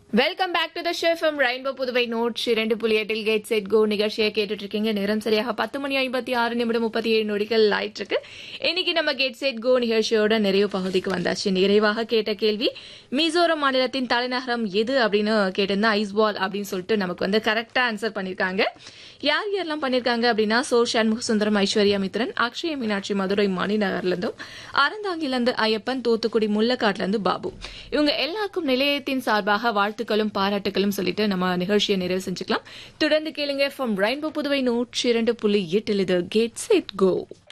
welcome back to the show from rainbow Puduvai நோட் இரண்டு புள்ளி எட்டில் கேட் செட் கோ நிகழ்ச்சியை கேட்டுட்டு இருக்கீங்க நேரம் சரியாக பத்து மணி ஐம்பத்தி ஆறு நிமிடம் முப்பத்தி ஏழு நொடிகள் ஆயிட்டு இருக்கு இன்னைக்கு நம்ம கேட் செட் கோ நிகழ்ச்சியோட நிறைவு பகுதிக்கு வந்தாச்சு நிறைவாக கேட்ட கேள்வி மிசோரம் மாநிலத்தின் தலைநகரம் எது அப்படின்னு கேட்டிருந்தா ஐஸ்பால் அப்படின்னு சொல்லிட்டு நமக்கு வந்து கரெக்டா ஆன்சர் பண்ணிருக்காங்க யார் யாரெல்லாம் பண்ணிருக்காங்க அப்படின்னா சோ சண்முக சுந்தரம் ஐஸ்வர்யா மித்ரன் அக்ஷய மீனாட்சி மதுரை மணிநகர்ல இருந்தும் அறந்தாங்கில இருந்து ஐயப்பன் தூத்துக்குடி முள்ளக்காட்டுல இருந்து பாபு இவங்க எல்லாருக்கும் நிலையத்தின் சார்பாக வாழ்த்துக்களும் பாராட்டுகளும் சொல்லிட்டு நம்ம நிகழ்ச்சியை நிறைவு செஞ்சுக்கலாம் தொடர்ந்து கேளுங்க ஃப்ரம் ரெயின்போ புதுவை நூற்றி இரண்டு புள்ளி எட்டில் இது கேட் செட் கோ